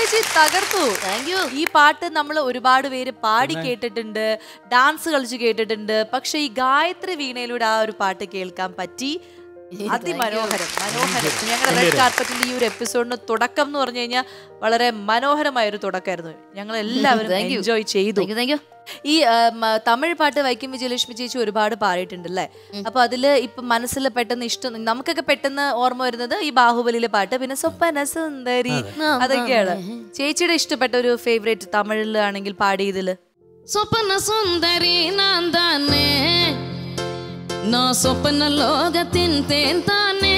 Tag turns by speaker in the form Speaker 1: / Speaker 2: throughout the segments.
Speaker 1: ചേച്ചി തകർത്തു
Speaker 2: thank you
Speaker 1: ഈ പാട്ട് നമ്മൾ ഒരുപാട് പേര് പാടി കേട്ടിട്ടുണ്ട് ഡാൻസ് കളിച്ച് കേട്ടിട്ടുണ്ട് പക്ഷെ ഈ ഗായത്രി വീണയിലൂടെ ആ ഒരു പാട്ട് കേൾക്കാൻ പറ്റി അതിമനോഹരം മനോഹരം ഞങ്ങളുടെ റെഡ് കാർപ്പറ്റിന്റെ ഈ ഒരു എപ്പിസോഡിന് തുടക്കം എന്ന് പറഞ്ഞു കഴിഞ്ഞാൽ വളരെ മനോഹരമായ ഒരു തുടക്കമായിരുന്നു ഞങ്ങൾ എല്ലാവരും
Speaker 2: Thank you.
Speaker 1: എൻജോയ് ചെയ്തു
Speaker 2: താങ്ക് യു താങ്ക് യു
Speaker 1: ഈ ആ, മ, തമിഴ് പാട്ട് വൈക്കം വിജയലക്ഷ്മി ചേച്ചി ഒരുപാട് പാടിയിട്ടുണ്ട് അല്ലേ അപ്പൊ അതില് ഇപ്പൊ മനസ്സിൽ പെട്ടെന്ന് ഇഷ്ടം നമുക്കൊക്കെ പെട്ടെന്ന് ഓർമ്മ വരുന്നത് ഈ ബാഹുബലിയിലെ പാട്ട് പിന്നെ സ്വപ്പന സുന്ദരി അതൊക്കെയാണ് ചേച്ചിയുടെ ഇഷ്ടപ്പെട്ട ഒരു ഫേവറേറ്റ് തമിഴിലാണെങ്കിൽ പാടിയതില്
Speaker 2: സ്വപ്ന സുന്ദരി നാൻ താനേ నా స్వప్న లోగతిన్ తేన్ తానే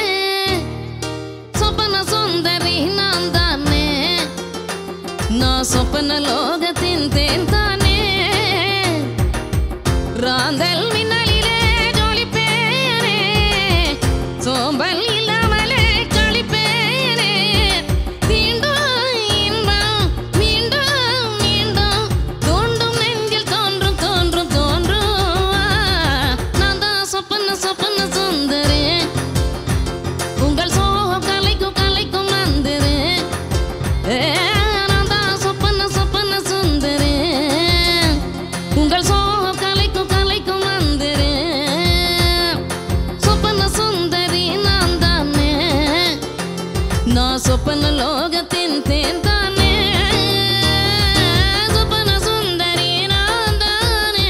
Speaker 2: స్వప్న సుందరి నాందానే నా స్వప్న లోగతిన్ తేన్ తానే റാന്തൽ മിന്നലിലെ ജോലിപ്പേനെ സോമ്പൽ ഇല്ലാമലെ കളിപ്പേനെ തീണ്ടും ഇன்பം மீண்டும் மீண்டும் தோண்டும் நெஞ்சில் தோன்றும் தோன்றும் தோன்றும் நான் தான் சொப்பன சொப்பன சுந்தரி உங்கள் சோகம் கலைக்கும் கலைக்கும் மந்திரி நான் தான் சொப்பன சொப்பன சுந்தரி உங்கள் சோகம் கலைக்கும் கலைக்கும் மந்திரி சொப்பன சுந்தரி நான் தானே நான் சொப்பன லோகத்தின் தேன் தானே சொப்பன சுந்தரி நான் தானே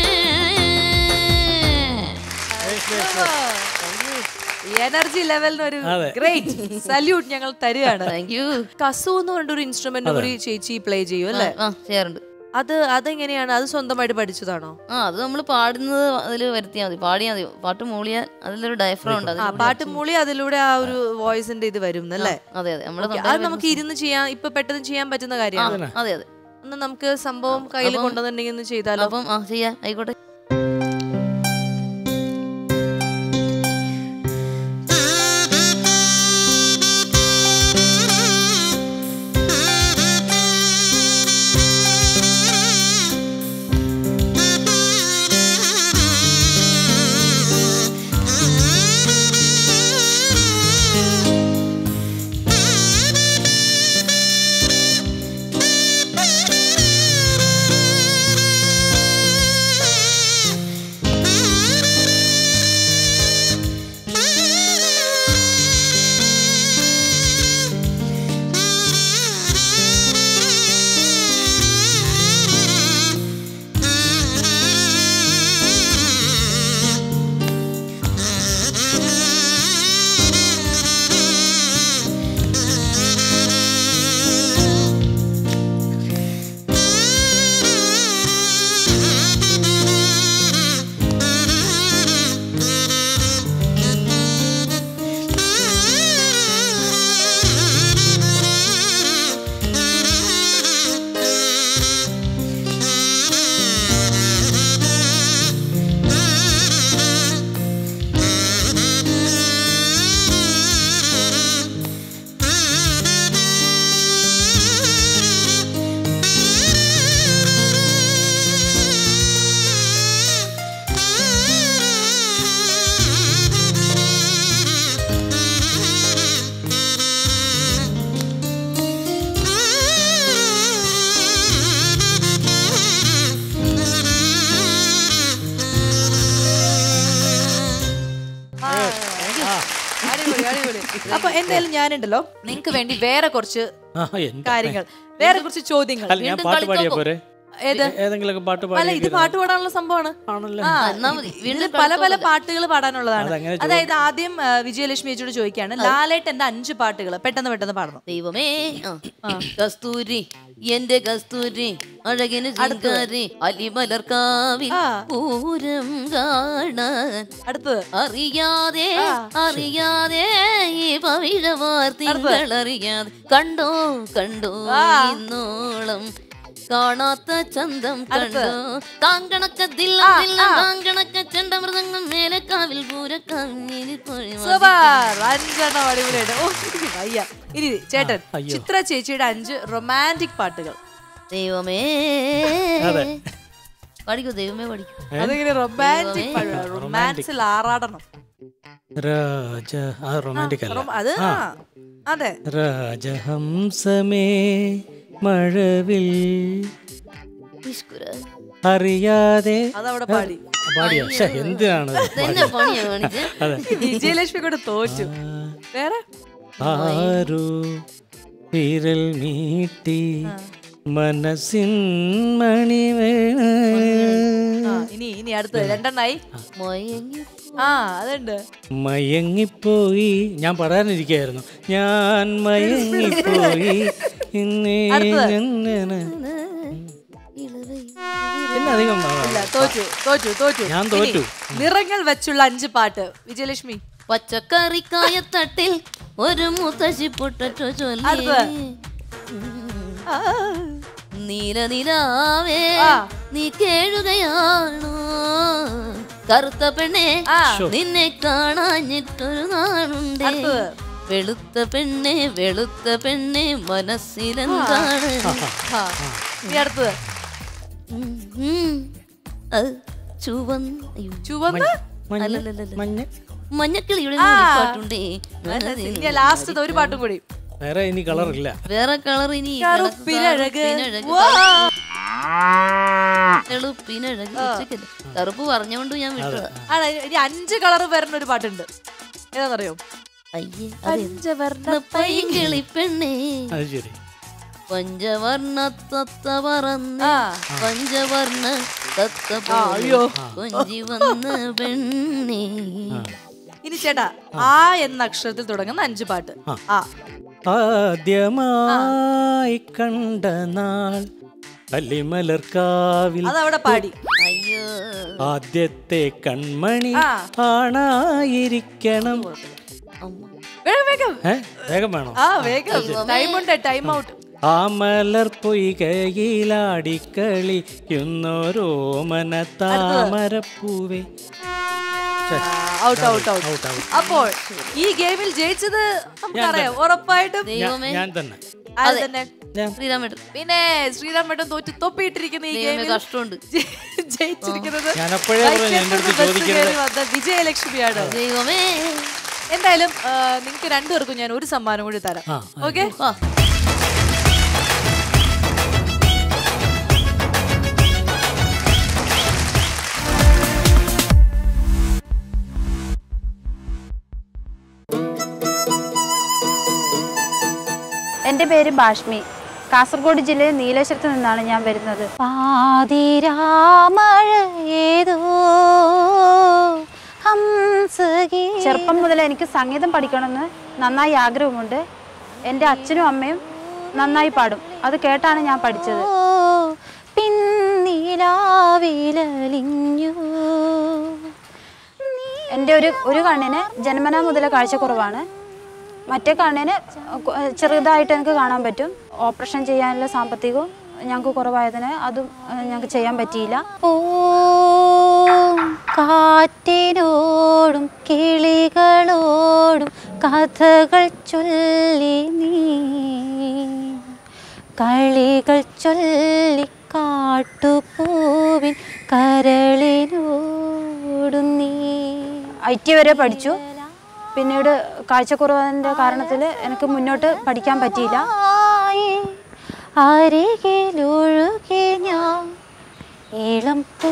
Speaker 1: എനർജി ലെവലിന് ഒരു ഗ്രേറ്റ് സല്യൂട്ട് ഞങ്ങൾ തരികയാണ്
Speaker 2: താങ്ക് യു
Speaker 1: കസു എന്ന് പറഞ്ഞൊരു ഇൻസ്ട്രുമെന്റ് കൂടി ചേച്ചി പ്ലേ ചെയ്യും അല്ലേ
Speaker 2: ആ ചെയ്യാറുണ്ട്
Speaker 1: അത് അതെങ്ങനെയാണ് അത് സ്വന്തമായിട്ട് പഠിച്ചതാണോ
Speaker 2: ആ അത് നമ്മൾ പാടുന്നത് അതിൽ വരുത്തിയാൽ മതി പാടിയാൽ മതി പാട്ട് മൂളിയാൽ അതിലൊരു ഡയഫ്രം ഉണ്ട്
Speaker 1: ആ
Speaker 2: അതിൽ
Speaker 1: പാട്ട് മൂളി അതിലൂടെ ആ ഒരു വോയിസിന്റെ ഇത് വരും അല്ലേ
Speaker 2: അതെ അതെ നമ്മള്
Speaker 1: Okay, അത് നമുക്ക് ഇരുന്ന് ചെയ്യാൻ ഇപ്പൊ പെട്ടെന്ന് ചെയ്യാൻ പറ്റുന്ന
Speaker 2: ആ,
Speaker 1: കാര്യമാണ്
Speaker 2: അതെ അതെ
Speaker 1: ഒന്ന് നമുക്ക് സംഭവം കയ്യിൽ
Speaker 2: അപ്പം-
Speaker 1: കൊണ്ടുവന്നിട്ടുണ്ടെങ്കിൽ ഒന്ന് ചെയ്താലോ
Speaker 2: അപ്പം ആ ചെയ്യാ ആയിക്കോട്ടെ
Speaker 1: അടിപൊളി അടിപൊളി അപ്പൊ എന്തായാലും ഞാനുണ്ടല്ലോ നിങ്ങക്ക് വേണ്ടി വേറെ കുറച്ച്
Speaker 3: ആ, എന്റെ
Speaker 1: കാര്യങ്ങൾ വേറെ കുറച്ച് ചോദ്യങ്ങൾ
Speaker 3: അല്ല ഞാൻ
Speaker 2: വീണ്ടും
Speaker 3: പാട്ട് പാടിയാ
Speaker 2: കളിക്കോക്കോ?
Speaker 3: പോരെ
Speaker 1: ഏത്
Speaker 3: ഏതെങ്കിലും പാട്ട്
Speaker 1: അല്ല
Speaker 3: പാടി
Speaker 1: ഇത് പാട്ട് പാടാനുള്ള സംഭവമാണ്
Speaker 3: ആണല്ലോ
Speaker 1: ആ,
Speaker 2: എന്നാ മതി.
Speaker 1: ഇത്
Speaker 2: വീണ്ടും
Speaker 1: പല പല
Speaker 2: കളിക്കോക്കല്ല.
Speaker 1: പാട്ടുകൾ പാടാനുള്ളതാണ്
Speaker 3: അതങ്ങനെ
Speaker 1: അതായത് ആദ്യം ആ, വിജയലക്ഷ്മി ചേച്ചിയോട് ചോദിക്കുകയാണ് ലാലേട്ടന്റെ അഞ്ച് പാട്ടുകൾ പെട്ടെന്ന് പെട്ടെന്ന് പാടണം
Speaker 2: ദൈവമേ ആ. കസ്തൂരി എന്റെ കസ്തൂരി അഴകിന് ചിങ്കാരി അലിമലർക്കാവിൽ
Speaker 1: ആ.
Speaker 2: പൂരം കാണാൻ
Speaker 1: അടുത്തത്
Speaker 2: അറിയാതെ അറിയാതെ ഈ പവിഴമാർ തിങ്കൾ അറിയാതെ കണ്ടോ കണ്ടോ ഇന്നോളം കാണാത്ത ചന്തം കണ്ടോ താങ്കണക്കത്തില്ല താങ്കണക്ക ചെണ്ടമൃതങ്ങം മേലക്കാവിൽ പൂരക്കാവിൽ
Speaker 1: സൂപ്പർ അഞ്ചെണ്ണം അടിപൊളിയായിട്ട് ഓ എനിക്ക് വയ്യ ഇനി ചേട്ടൻ
Speaker 3: അയ്യോ.
Speaker 1: ചിത്ര ചേച്ചിയുടെ അഞ്ച് റൊമാൻറ്റിക് പാട്ടുകൾ
Speaker 2: ദൈവമേ
Speaker 3: അതെ.
Speaker 2: പഠിക്കൂ ദൈവമേ പഠിക്കൂ
Speaker 1: അതെങ്ങനെ റൊമാൻറ്റിക് പാട്ടുകൾ റൊമാൻസിൽ ആറാടണം
Speaker 3: രാജ ആ റൊമാൻറ്റിക് അല്ല
Speaker 1: റൊമ- അത് ആ, അതെ
Speaker 3: രാജഹംസമേ മഴവിൽ
Speaker 2: ഈശ്വര
Speaker 3: അറിയാതെ
Speaker 1: അതവിടെ പാടി
Speaker 3: പാടിയ പക്ഷെ എന്തിനാണ് ഇത്?
Speaker 2: ഇതെന്നെ പണിയാ കാണിച്ചേ
Speaker 3: അതെ
Speaker 1: വിജയലക്ഷ്മി കൂടെ തോറ്റു വേറെ
Speaker 3: ആരു വിരൽ മീട്ടി മനസ്സിൻ മണിവേണ
Speaker 1: ആ ഇനി ഇനി അടുത്തത് രണ്ടെണ്ണായി
Speaker 2: മയങ്ങി
Speaker 1: ആ അതുണ്ട്
Speaker 3: മയങ്ങിപ്പോയി ഞാൻ പറയാനിരിക്കായിരുന്നു ഞാൻ മയങ്ങിപ്പോയി ഇന്നേ എങ്ങനെ
Speaker 2: ഇളവേ
Speaker 3: പിന്നെ അധികം
Speaker 1: ഇല്ല തോറ്റു തോറ്റു തോറ്റു
Speaker 3: ഞാൻ തോറ്റു.
Speaker 1: ഇനി നിറങ്ങൾ വെച്ചുള്ള അഞ്ച് പാട്ട് വിജയലക്ഷ്മി
Speaker 2: പച്ചക്കറിക്കായത്തട്ടിൽ ഒരു മുത്തശ്ശി പൊട്ടറ്റോ ചൊല്ലി
Speaker 1: അടുത്തത്. ആ,
Speaker 2: നീല നിലാവേ
Speaker 1: ആ.
Speaker 2: നീ കേഴുകയാണോ കറുത്ത പെണ്ണെ
Speaker 1: ആ.
Speaker 2: നിന്നെ കാണാഞ്ഞിട്ടൊരു നാളുണ്ടേ
Speaker 1: അടുത്തത്.
Speaker 2: വെളുത്ത പെണ്ണെ വെളുത്ത പെണ്ണെ മനസ്സിലെന്താണ്
Speaker 1: ആ. ഇനി അടുത്തത്
Speaker 2: ഉം, ഉം. അത് ചുവന്ന അയ്യോ.
Speaker 1: ചുവന്ന്
Speaker 2: അല്ലല്ലല്ല.
Speaker 3: മഞ്ഞ
Speaker 2: മഞ്ഞക്കിളിയുടെ
Speaker 1: ആ.
Speaker 2: പാട്ടുണ്ടേ
Speaker 1: ഇനി ലാസ്റ്റ് ഒരു പാട്ടും കൂടി
Speaker 3: വേറെ ഇനി കളറില്ല
Speaker 2: വേറെ കളർ ഇനി
Speaker 1: കറുപ്പിനഴക്.
Speaker 2: കറുപ്പിനഴക്.
Speaker 1: വാ.
Speaker 2: തെളുപ്പിനഴക്. ഉച്ചയ്ക്കല്ലേ? കറുപ്പ് പറഞ്ഞോണ്ട് ഞാൻ വിട്ടതാ
Speaker 1: ആണ് ഇനി അഞ്ച് കളർ വരുന്ന ഒരു പാട്ടുണ്ട് ഏതാണെന്നറിയോ
Speaker 2: അയ്യേ
Speaker 1: പഞ്ചവർണ്ണ
Speaker 2: പൈങ്കിളി പെണ്ണേ
Speaker 3: അത് ശരി
Speaker 2: പഞ്ചവർണ്ണ തത്ത പറന്ന്
Speaker 1: ആ.
Speaker 2: പഞ്ചവർണ്ണ തത്ത
Speaker 1: ആ, അയ്യോ.
Speaker 2: കൊഞ്ചി വന്ന പെണ്ണേ
Speaker 1: ഇനി ചേട്ടാ ആ എന്ന അക്ഷരത്തിൽ തുടങ്ങുന്ന അഞ്ച് പാട്ട് ആ
Speaker 3: ആദ്യമായി കണ്ട നാൾ കല്ലിമലർക്കാവിൽ
Speaker 1: അതവിടെ പാടി
Speaker 2: അയ്യോ
Speaker 3: ആദ്യത്തെ കൺമണി
Speaker 1: ആ.
Speaker 3: ആണായിരിക്കണം
Speaker 2: അമ്മ
Speaker 1: വേഗം വേഗം
Speaker 3: ഏ വേഗം വേണോ
Speaker 1: ആ വേഗം ടൈമുണ്ട് ടൈം ഔട്ട്
Speaker 3: ആ മലർ പൊയ്കയിലാടിക്കളിക്കുന്നോരോ മന താമരപ്പൂവേ
Speaker 1: ഔട്ട് ഔട്ട് ഔട്ട് അപ്പോൾ ഈ ഗെയിമിൽ ജയിച്ചത് നമുക്കറിയാം ഉറപ്പായിട്ടും
Speaker 2: ദൈവമേ
Speaker 3: ഞാൻ തന്നെ
Speaker 1: ആര് തന്നെ
Speaker 2: ശ്രീരാമേട്ടൻ
Speaker 1: പിന്നെ ശ്രീറാം മേട്ടൻ തോറ്റ് തൊപ്പിയിട്ടിരിക്കുന്ന ഈ
Speaker 2: ദൈവമേ
Speaker 1: ഗെയിമിൽ
Speaker 2: കഷ്ടമുണ്ട്
Speaker 1: ജയിച്ചിരിക്കുന്നത്
Speaker 3: ഞാൻ അപ്പോഴേ പറഞ്ഞു എൻ്റെ അടുത്ത്
Speaker 1: ബസ്
Speaker 3: ചോദിക്കരുത്
Speaker 1: കയറി വന്ന വിജയലക്ഷ്മിയാണ്
Speaker 2: ദൈവമേ
Speaker 1: എന്തായാലും നിങ്ങൾക്ക് രണ്ടുപേർക്കും ഞാൻ ഒരു സമ്മാനം കൂടി തരാം
Speaker 3: ആ,
Speaker 1: ഓക്കെ
Speaker 2: ആ
Speaker 4: എൻ്റെ പേര് ഭാഷ്മി കാസർഗോഡ് ജില്ലയിൽ നീലേശ്വരത്ത് നിന്നാണ് ഞാൻ വരുന്നത് പാതിരാമഴ ഏതോ ചെറുപ്പം മുതൽ എനിക്ക് സംഗീതം പഠിക്കണമെന്ന് നന്നായി ആഗ്രഹമുണ്ട് എൻ്റെ അച്ഛനും അമ്മയും നന്നായി പാടും അത് കേട്ടാണ് ഞാൻ പഠിച്ചത് പിന്നിലാവിലലിഞ്ഞു എൻ്റെ ഒരു ഒരു കണ്ണിന് ജന്മനാ മുതലേ കാഴ്ചക്കുറവാണ് മറ്റേ കണ്ണിന് കു- ചെറുതായിട്ട് എനിക്ക് കാണാൻ പറ്റും ഓപ്പറേഷൻ ചെയ്യാനുള്ള സാമ്പത്തികവും ഞങ്ങൾക്ക് കുറവായതിന് അതും ഏഹ്, ഞങ്ങൾക്ക് ചെയ്യാൻ പറ്റിയില്ല ഓ കാറ്റിനോടും കിളികളോടും കഥകൾ ചൊല്ലി നീ കളികൾ ചൊല്ലി കാട്ടുപൂവിൻ കരളിനോടും നീ ഐ ടി വരെ പഠിച്ചു പിന്നീട് കാഴ്ചക്കുറവിൻ്റെ കാരണത്തിൽ എനിക്ക് മുന്നോട്ട് പഠിക്കാൻ പറ്റിയില്ല അരികിലൊഴുകി ഞാൻ ഇളം പൂ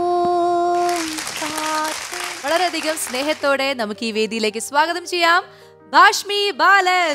Speaker 1: വളരെയധികം സ്നേഹത്തോടെ നമുക്ക് ഈ വേദിയിലേക്ക് സ്വാഗതം ചെയ്യാം ഭാഷ്മി ബാലൻ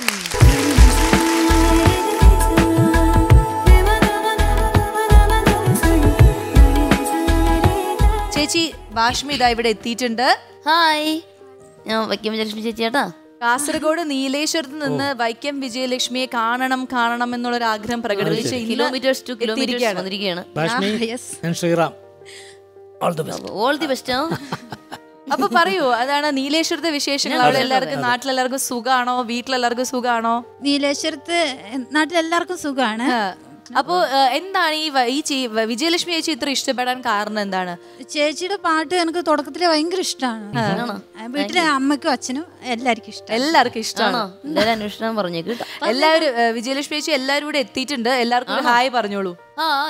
Speaker 1: ചേച്ചി ഭാഷ്മി ഇതാ ഇവിടെ എത്തിയിട്ടുണ്ട്
Speaker 2: ഹായ് ഞാൻ വയ്ക്കം വിജയലക്ഷ്മി ചേച്ചി ചേട്ടാ
Speaker 1: കാസർഗോഡ് നീലേശ്വരത്ത് നിന്ന് വൈക്കം വിജയലക്ഷ്മിയെ കാണണം കാണണം എന്നുള്ള ഒരു ആഗ്രഹം പ്രകടിപ്പിച്ച് ഇന്ന്
Speaker 2: കിലോമീറ്റേഴ്സ് ടു കിലോമീറ്റേഴ്സ്
Speaker 1: എത്തിയിരിക്കുകയാണ്.
Speaker 2: വന്നിരിക്കുകയാണ്
Speaker 3: ഭാഷ്മി ഞാൻ Sreeram all the best
Speaker 2: all the best
Speaker 1: അപ്പൊ പറയൂ അതാണ് നീലേശ്വരത്തെ വിശേഷങ്ങൾ അവിടെ എല്ലാവർക്കും നാട്ടിലെല്ലാവർക്കും സുഖാണോ വീട്ടിലെല്ലാവർക്കും സുഖാണോ
Speaker 5: നീലേശ്വരത്ത് നാട്ടിലെല്ലാവർക്കും സുഖമാണ്
Speaker 1: ആ. അപ്പോ ഏഹ്, എന്താണ് ഈ വ- ഈ ചേ- വ- വിജയലക്ഷ്മി ചേച്ചി ഇത്ര ഇഷ്ടപ്പെടാൻ കാരണം എന്താണ്
Speaker 5: ചേച്ചിയുടെ പാട്ട് എനിക്ക് തുടക്കത്തില് ഭയങ്കര ഇഷ്ടമാണ് വീട്ടിലെ അമ്മയ്ക്കും അച്ഛനും എല്ലാവർക്കും ഇഷ്ടം
Speaker 1: എല്ലാവർക്കും ഇഷ്ടമാണ്
Speaker 2: ആണോ എല്ലാരും അന്വേഷണം പറഞ്ഞേക്ക് കേട്ടോ
Speaker 1: എല്ലാവരും ഏഹ്, വിജയലക്ഷ്മി ചേച്ചി എല്ലാവരും കൂടെ എത്തിയിട്ടുണ്ട് എല്ലാവർക്കും ഒരു ഹായ് പറഞ്ഞോളൂ
Speaker 2: ഹായ്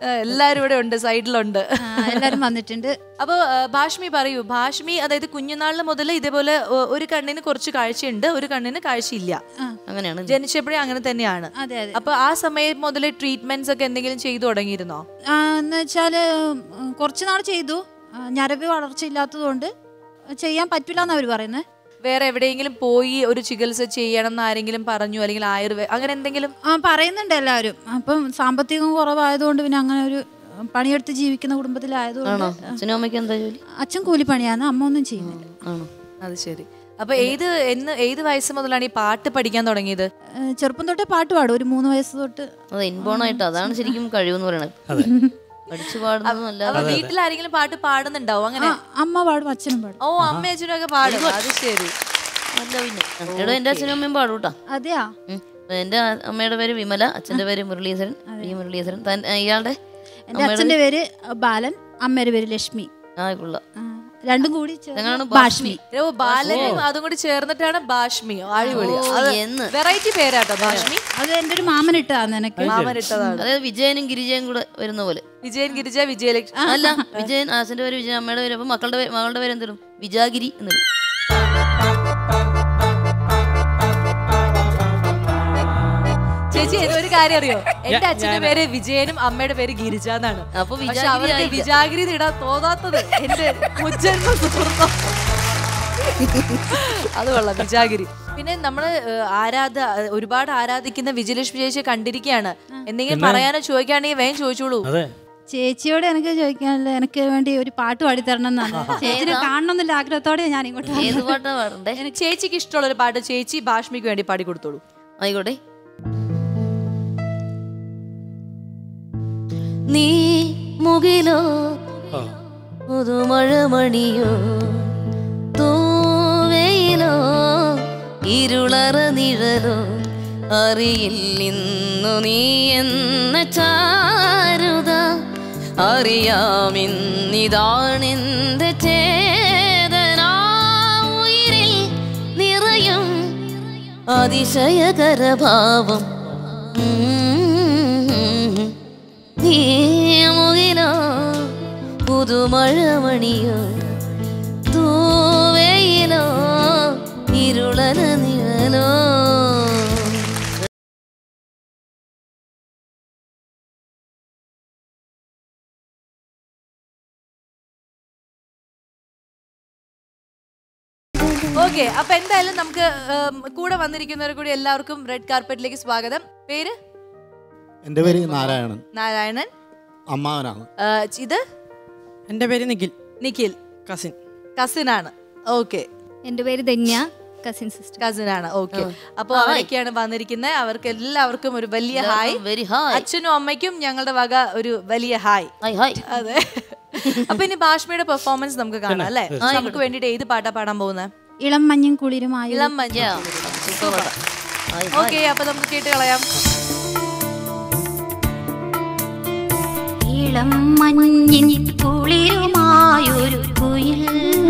Speaker 1: ആ, എല്ലാരും ഇവിടെ ഉണ്ട് സൈഡിലുണ്ട്
Speaker 5: ആ, എല്ലാരും വന്നിട്ടുണ്ട്
Speaker 1: അപ്പൊ ആ, ഭാഷ്മി പറയൂ ഭാഷ്മി അതായത് കുഞ്ഞുനാളിന് മുതൽ ഇതേപോലെ ഒ- ഒരു കണ്ണിന് കുറച്ച് കാഴ്ചയുണ്ട് ഒരു കണ്ണിന് കാഴ്ചയില്ല
Speaker 2: അങ്ങനെയാണ്
Speaker 1: ജനിച്ചപ്പോഴേ അങ്ങനെ തന്നെയാണ്
Speaker 5: അതെ അതെ
Speaker 1: അപ്പൊ ആ സമയം മുതൽ ട്രീറ്റ്മെന്റ്സ് ഒക്കെ എന്തെങ്കിലും ചെയ്തു തുടങ്ങിയിരുന്നോ
Speaker 5: ആ, എന്ന് വെച്ചാല് ഉം, കുറച്ച് നാൾ ചെയ്തു ആ, ഞരമ്പ് വളർച്ചയില്ലാത്തതുകൊണ്ട് ചെയ്യാൻ പറ്റില്ല എന്നാ അവര് പറയുന്നത്
Speaker 1: വേറെ എവിടെയെങ്കിലും പോയി ഒരു ചികിത്സ ചെയ്യണം എന്ന് ആരെങ്കിലും പറഞ്ഞു അല്ലെങ്കിൽ ആയുർവേദ അങ്ങനെ എന്തെങ്കിലും
Speaker 5: ആ പറയുന്നുണ്ട് എല്ലാവരും അപ്പം സാമ്പത്തികം കുറവായതുകൊണ്ട് പിന്നെ അങ്ങനെ ഒരു പണിയെടുത്ത് ജീവിക്കുന്ന
Speaker 2: ആണോ
Speaker 5: കുടുംബത്തിലായതുകൊണ്ട്
Speaker 2: അച്ഛനും അമ്മയ്ക്കും എന്താ ജോലി
Speaker 5: അച്ഛൻ കൂലിപ്പണിയാണ് അമ്മ ഒന്നും ചെയ്യുന്നില്ല
Speaker 2: ആണോ
Speaker 1: അത് ശരി അപ്പൊ ഏത് എന്ന് ഏത് വയസ്സ് മുതലാണ് ഈ പാട്ട് പഠിക്കാൻ തുടങ്ങിയത്
Speaker 5: ഏ, ചെറുപ്പം തൊട്ടേ പാട്ട് പാടും ഒരു മൂന്ന് വയസ്സ് തൊട്ട്
Speaker 2: അത് ഇൻബോണായിട്ട് അതാണ് ശരിക്കും കഴിവെന്ന് പറയണത് പഠിച്ചു പാടുന്നതല്ല
Speaker 1: അപ്പൊ വീട്ടിൽ ആരെങ്കിലും പാട്ട് പാടുന്നുണ്ടാവും അങ്ങനെ
Speaker 5: ആ, അമ്മ പാടും അച്ഛനും പാടും
Speaker 1: ഓ അമ്മ അച്ഛനും ഒക്കെ പാടും അത് ശരി
Speaker 2: അല്ല പിന്നെ എടോ എന്റെ അച്ഛനും അമ്മയും പാടും കേട്ടാ
Speaker 5: അതെയാ
Speaker 2: ഉം. എന്റെ അമ്മയുടെ പേര് വിമല അച്ഛന്റെ പേര് മുരളീധരൻ വി മുരളീധരൻ താൻ- ഇയാളുടെ
Speaker 5: എന്റെ അച്ഛന്റെ പേര് ബാലൻ അമ്മയുടെ പേര് ലക്ഷ്മി
Speaker 2: ആ കൊള്ള
Speaker 5: ആ, രണ്ടും കൂടി ചേർന്ന്
Speaker 2: ഞങ്ങളാണ്
Speaker 5: ഭാഷ്മി
Speaker 1: ഓ ബാലനും അതും കൂടി ചേർന്നിട്ടാണ് ബാഷ്മി അടിപൊളി
Speaker 2: ഓ,
Speaker 1: അത്
Speaker 2: എന്ന്.
Speaker 1: വെറൈറ്റി പേരാട്ടോ ബാഷ്മി
Speaker 5: അത് എന്റെ ഒരു മാമൻ ഇട്ടതാന്ന് എനിക്ക്
Speaker 1: മാമനിട്ടതാണ്
Speaker 2: അതായത് വിജയനും ഗിരിജയും കൂടെ വരുന്ന പോലെ
Speaker 1: വിജയൻ ഗിരിജ വിജയലക്ഷ്മി
Speaker 2: അല്ല വിജയൻ അച്ഛന്റെ പേര് വിജയൻ അമ്മയുടെ പേര് അപ്പൊ മക്കളുടെ പേര് മകളുടെ പേര് എന്തിടും വിജാഗിരി എന്നിടും
Speaker 1: ചേച്ചി ഏതോ ഒരു കാര്യം അറിയോ എന്റെ അച്ഛന്റെ പേര് വിജയനും അമ്മയുടെ പേര് ഗിരിജ എന്നാണ്
Speaker 2: അപ്പൊ
Speaker 1: പക്ഷെ
Speaker 2: വിജാഗിരി
Speaker 1: അവർക്ക്
Speaker 2: ആയില്ല.
Speaker 1: വിജാഗിരി ഇടാൻ തോന്നാത്തത് എന്റെ മുജ്ജന്മ സുഹൃത്തം അത് കൊള്ളാം വിജാഗിരി പിന്നെ നമ്മള് ഏഹ്, ആരാധ ഒരുപാട് ആരാധിക്കുന്ന വിജയലക്ഷ്മി ചേച്ചിയെ കണ്ടിരിക്കുകയാണ് എന്തെങ്കിലും പറയാനോ ചോദിക്കുകയാണെങ്കിൽ വേഗം ചോദിച്ചോളൂ
Speaker 3: അതെ
Speaker 5: ചേച്ചിയോട് എനിക്ക് ചോദിക്കാനുള്ള എനിക്ക് വേണ്ടി ഒരു പാട്ട് പാടിത്തരണം എന്നാണ് ചേച്ചിനെ കാണണം എന്നുള്ള ആഗ്രഹത്തോടെ ഞാൻ ഇങ്ങോട്ട് വന്നത്.
Speaker 2: ഏത് പാട്ടാ പാടണ്ടേ
Speaker 1: എനിക്ക് ചേച്ചിക്ക് ഇഷ്ടമുള്ള ഒരു പാട്ട് ചേച്ചി ഭാഷ്മിക്ക് വേണ്ടി പാടി കൊടുത്തോളൂ
Speaker 2: ആയിക്കോട്ടെ നീ മുകിലോ
Speaker 3: ആ
Speaker 2: പുതുമഴമണിയോ തൂവയിലോ ഇരുളറ നിഴലോ അറിയില്ലിന്നു നീ എന്ന ചാരുത അറിയാമിന്നിതാണെന്റെ ചേതന ഉയിരിൽ നിറയും അതിശയകരഭാവം നീ മുകിലോ പുതുമഴമണിയോ തൂവയിലോ ഇരുളന നിഴലോ
Speaker 1: ഓക്കെ അപ്പൊ എന്തായാലും നമുക്ക് ഉം, കൂടെ വന്നിരിക്കുന്നവർ കൂടി എല്ലാവർക്കും റെഡ് കാർപ്പറ്റിലേക്ക് സ്വാഗതം പേര്
Speaker 6: എൻ്റെ പേര് നാരായണൻ
Speaker 1: നാരായണൻ
Speaker 6: അമ്മാവനാണ്
Speaker 1: ആ, ഇത്
Speaker 7: എൻ്റെ പേര് നിഖിൽ
Speaker 1: നിഖിൽ
Speaker 7: കസിൻ
Speaker 1: കസിൻ ആണ് ഓക്കെ
Speaker 8: എൻ്റെ പേര് ധന്യ കസിൻ സിസ്റ്റർ
Speaker 1: കസിൻ ആണ് ഓക്കെ അപ്പൊ അവരൊക്കെയാണ് വന്നിരിക്കുന്നത് അവർക്ക് എല്ലാവർക്കും ഒരു വലിയ ഹായ്
Speaker 2: വെരി ഹായ്
Speaker 1: അച്ഛനും അമ്മയ്ക്കും ഞങ്ങളുടെ വക ഒരു വലിയ ഹായ്
Speaker 2: ഹായ് ഹായ്
Speaker 1: അതെ അപ്പൊ ഇനി ഭാഷ്മയുടെ പെർഫോമൻസ് നമുക്ക് കാണാം അല്ലേ നമുക്ക് വേണ്ടിട്ട് ഏത് പാട്ടാ പാടാൻ പോകുന്നത്
Speaker 5: ഇളം മഞ്ഞും കുളിരുമായി
Speaker 1: ഇളം മഞ്ഞ
Speaker 2: സൂപ്പർ ഹായ്
Speaker 1: ഓക്കെ അപ്പൊ നമുക്ക് കേട്ട് കളയാം
Speaker 9: ഇളം മഞ്ഞിൻ കുളിരുമായൊരു കുയിൽ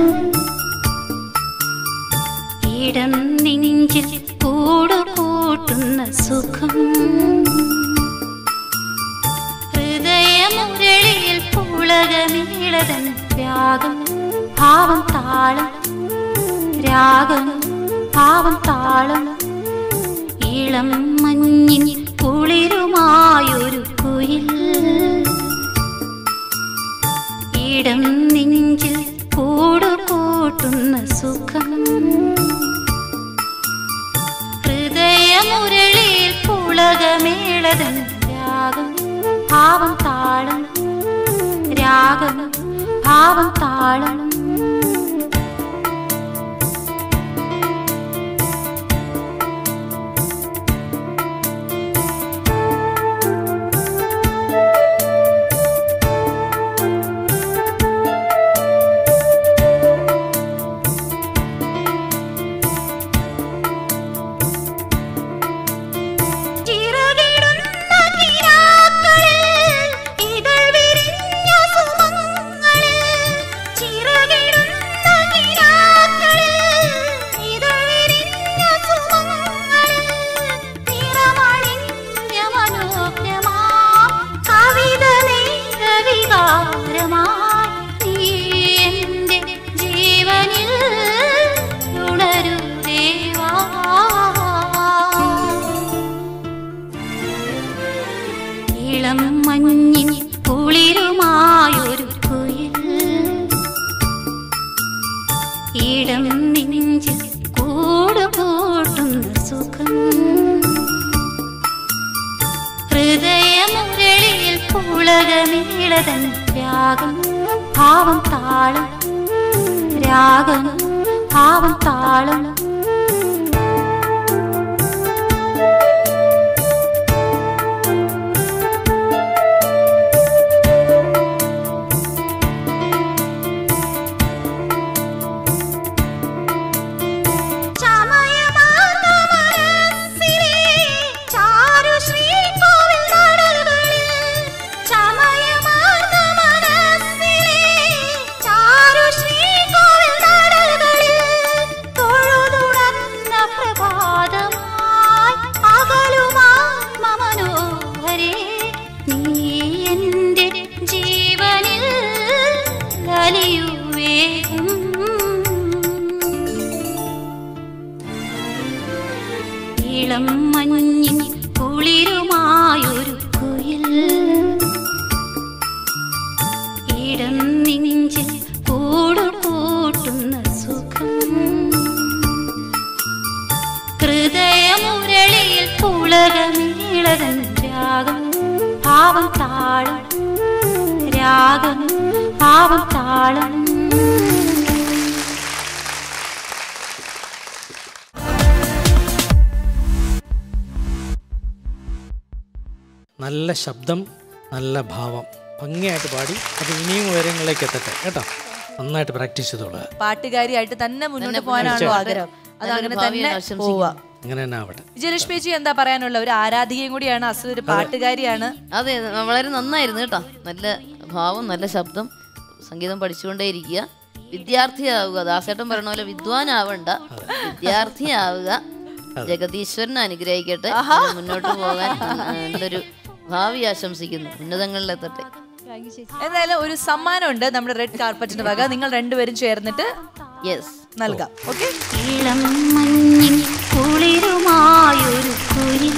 Speaker 9: ഇടം നെഞ്ചിൽ കൂട് കൂട്ടുന്ന സുഖം ഹൃദയമുരളിയിൽ പുളകമീളതൻ രാഗം ഭാവം താളം രാഗം ഭാവം താളം ഇളം മഞ്ഞിൻ കുളിരുമായൊരു കുയിൽ ഇടം നെഞ്ചിൽ കൂട് കൂട്ടുന്ന സുഖം ഹൃദയമുരളിയിൽ പുളകമേളതൻ രാഗം ഭാവം താളം രാഗം ഭാവം താളം ചിറകിടുന്ന കിനാക്കളിൽ ഇതൾ വിരിഞ്ഞ സുമങ്ങളിൽ ചിറകിടുന്ന നെഞ്ചിൽ കൂട് കൂട്ടുന്ന സുഖം ഹൃദയമുരളിയിൽ പുളകമേളതൻ രാഗം ഭാവം താളം രാഗം ഭാവം താളം ചമയമാർന്ന മനസ്സിലെ ചാരുശ്രീകോവിൽ നടകളിൽ ചമയമാർന്ന മനസ്സിലെ ചാരുശ്രീകോവിൽ നടകളിൽ തൊഴുതുടന്ന പ്രഭാതമായി അകലുമാത്മമനോഹരേ നീ എൻ്റെ ജീവനിൽ അലിയൂ വേഗം ഇളം മഞ്ഞിൻ കുളിരുമായൊരു കുയിൽ ഇടം നെഞ്ചിൽ കൂട് കൂട്ടുന്ന സുഖം ഹൃദയമുരളിയിൽ പുളകമേളതൻ രാഗം ഭാവം താളം രാഗം ഭാവം താളം
Speaker 3: നല്ല ശബ്ദം നല്ല ഭാവം ഭംഗിയായിട്ട് പാടി അത് ഇനിയും ഉയരങ്ങളിലേക്ക് എത്തട്ടെ കേട്ടോ നന്നായിട്ട് പ്രാക്ടീസ് ചെയ്തോളൂ
Speaker 1: പാട്ടുകാരിയായിട്ട് തന്നെ മുന്നോട്ട് പോകാനാണല്ലോ ആഗ്രഹം അത് അങ്ങനെ തന്നെ പോവാ
Speaker 3: അങ്ങനെ തന്നെ ആവട്ടെ
Speaker 1: വിജയലക്ഷ്മി ചേച്ചി എന്താ പറയാനുള്ള ഒരു ആരാധികയും കൂടിയാണ് അസൽ ഒരു പാട്ടുകാരിയാണ്
Speaker 2: അതെ വളരെ നന്നായിരുന്നു കേട്ടോ നല്ല ഭാവം നല്ല ശബ്ദം സംഗീതം പഠിച്ചുകൊണ്ടേയിരിക്കുക വിദ്യാർത്ഥിയാവുക ദാസേട്ടൻ പറയണ പോലെ വിദ്വാനാവണ്ട വിദ്യാർത്ഥിയാവുക ജഗദീശ്വരൻ അനുഗ്രഹിക്കട്ടെ ഇനി മുന്നോട്ട് പോകാൻ നല്ലൊരു ഭാവി ആശംസിക്കുന്നു ഉന്നതങ്ങളിലെത്തട്ടെ
Speaker 1: എന്തായാലും ഒരു സമ്മാനമുണ്ട് നമ്മുടെ റെഡ് കാർപ്പറ്റിന്റെ വക നിങ്ങൾ രണ്ടുപേരും ചേർന്നിട്ട്
Speaker 2: യെസ്
Speaker 1: നൽകാം ഓക്കെ
Speaker 9: ഇളം മഞ്ഞിൻ കുളിരുമായൊരു കുയിൽ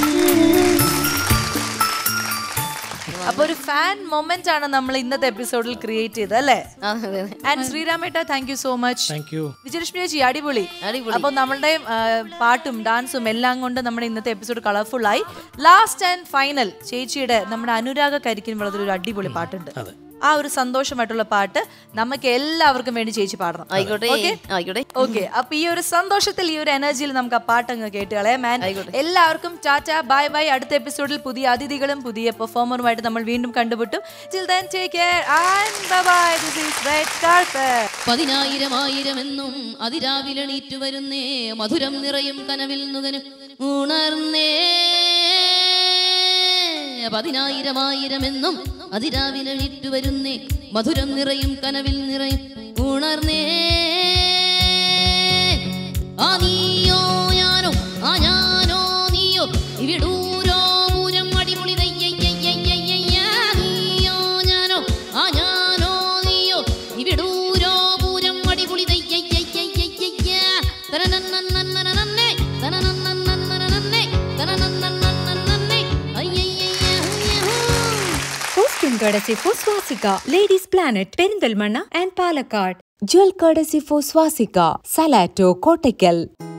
Speaker 1: അപ്പൊ ഒരു ഫാൻ മൊമെന്റ് ആണ് നമ്മൾ ഇന്നത്തെ എപ്പിസോഡിൽ ക്രിയേറ്റ് ചെയ്തത് അല്ലേ ആൻഡ് ശ്രീരാമേട്ട thank you so much
Speaker 3: thank you
Speaker 1: Vijayalakshmi ചേച്ചി അടിപൊളി
Speaker 2: അടിപൊളി.
Speaker 1: അപ്പൊ നമ്മളുടെ ആ, പാട്ടും ഡാൻസും എല്ലാം കൊണ്ട് നമ്മുടെ ഇന്നത്തെ എപ്പിസോഡ് കളർഫുൾ ആയി ലാസ്റ്റ് ആൻഡ് ഫൈനൽ ചേച്ചിയുടെ നമ്മുടെ അനുരാഗ കരിക്കിൻ വളരെ ഒരു അടിപൊളി പാട്ടുണ്ട്
Speaker 3: അതെ.
Speaker 1: ആ ഒരു സന്തോഷമായിട്ടുള്ള പാട്ട് നമുക്ക് എല്ലാവർക്കും വേണ്ടി ചേച്ചി പാടണം
Speaker 2: ആയിക്കോട്ടെ ആയിക്കോട്ടെ
Speaker 1: ഓക്കെ അപ്പൊ ഈ ഒരു സന്തോഷത്തിൽ ഈ ഒരു എനർജിയിൽ നമുക്ക് ആ പാട്ട് അങ്ങ് കേട്ട് കളയാം And എല്ലാവർക്കും ടാറ്റ ബൈ ബൈ അടുത്ത എപ്പിസോഡിൽ പുതിയ അതിഥികളും പുതിയ പെർഫോമറുമായിട്ട് നമ്മൾ വീണ്ടും കണ്ടുമുട്ടും Till then, take care and bye-bye. This is Red Carpet.
Speaker 2: പതിനായിരം ആയിരം എന്നും അതിരാവിലെണീറ്റു വരുന്നേ മധുരം നിറയും കനവിൽ നുകനും ഉണർന്നേ പതിനായിരം ആയിരം എന്നും അതിരാവിലെണീറ്റു വരുന്നേ മധുരം നിറയും കനവിൽ നിറയും ഉണർന്നേ ആ നീയോ ഞാനോ ആ ഞാനോ നീയോ ഇവിടൂരോ പൂരം അടിപൊളി ദയ്യയ്യയ്യയ്യയ്യ. നീയോ ഞാനോ ആ ഞാനോ നീയോ ഇവിടൂരോ പൂരം അടിപൊളി ദയ്യയ്യയ്യയ്യയ്യ. തനനന്നന്നന്നനന്നേ, തനനന്നന്നന്നനന്നേ, തനനന്നന്നന്നനന്നേ. അയ്യയ്യയ്യ, അയ്യഹൂ.
Speaker 10: Costume courtesy for Swastika, Ladies Planet, Perindalmanna and Palakkad. Jewel courtesy for Swastika, Salato, Kottakkal.